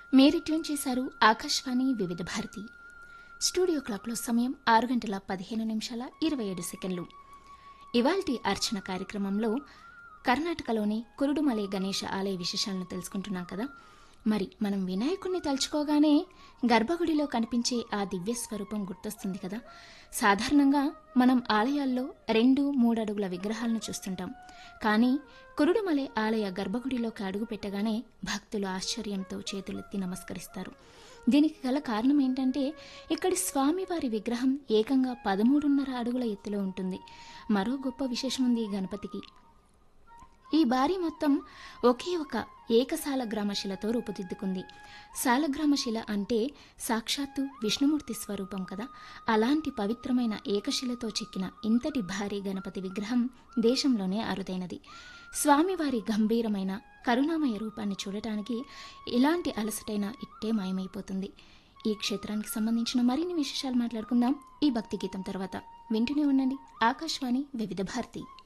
మీరు ట్యూన్ చేశారు ఆకాశవాణి వివిధ భారతి స్టూడియో క్లాక్లో సమయం ఆరు గంటల పదిహేను నిమిషాల ఇరవై ఏడు సెకండ్లు ఇవాల్టి అర్చన కార్యక్రమంలో కర్ణాటకలోని కురుడుమలై గణేష ఆలయ విశేషాలను తెలుసుకుంటున్నాం కదా మరి మనం వినాయకుణ్ణి తలుచుకోగానే గర్భగుడిలో కనిపించే ఆ దివ్య స్వరూపం గుర్తొస్తుంది కదా సాధారణంగా మనం ఆలయాల్లో రెండు మూడు అడుగుల విగ్రహాలను చూస్తుంటాం కానీ కురుడుమలై ఆలయ గర్భగుడిలోకి అడుగు పెట్టగానే భక్తులు ఆశ్చర్యంతో చేతులెత్తి నమస్కరిస్తారు దీనికి గల కారణం ఏంటంటే ఇక్కడి స్వామివారి విగ్రహం ఏకంగా పదమూడున్నర అడుగుల ఎత్తులో ఉంటుంది మరో గొప్ప విశేషం ఉంది ఈ గణపతికి ఈ బారి మొత్తం ఒకే ఒక ఏకశాలగ్రామ శిలతో రూపుదిద్దుకుంది శాలగ్రామ శిల అంటే సాక్షాత్తు విష్ణుమూర్తి స్వరూపం కదా అలాంటి పవిత్రమైన ఏకశిలతో చెక్కిన ఇంతటి భారీ గణపతి విగ్రహం దేశంలోనే అరుదైనది స్వామివారి గంభీరమైన కరుణామయ రూపాన్ని చూడటానికి ఇలాంటి అలసటైన ఇట్టే మాయమైపోతుంది ఈ క్షేత్రానికి సంబంధించిన మరిన్ని విశేషాలు మాట్లాడుకుందాం ఈ భక్తి గీతం తర్వాత వింటూనే ఉండండి ఆకాశవాణి వివిధ భారతి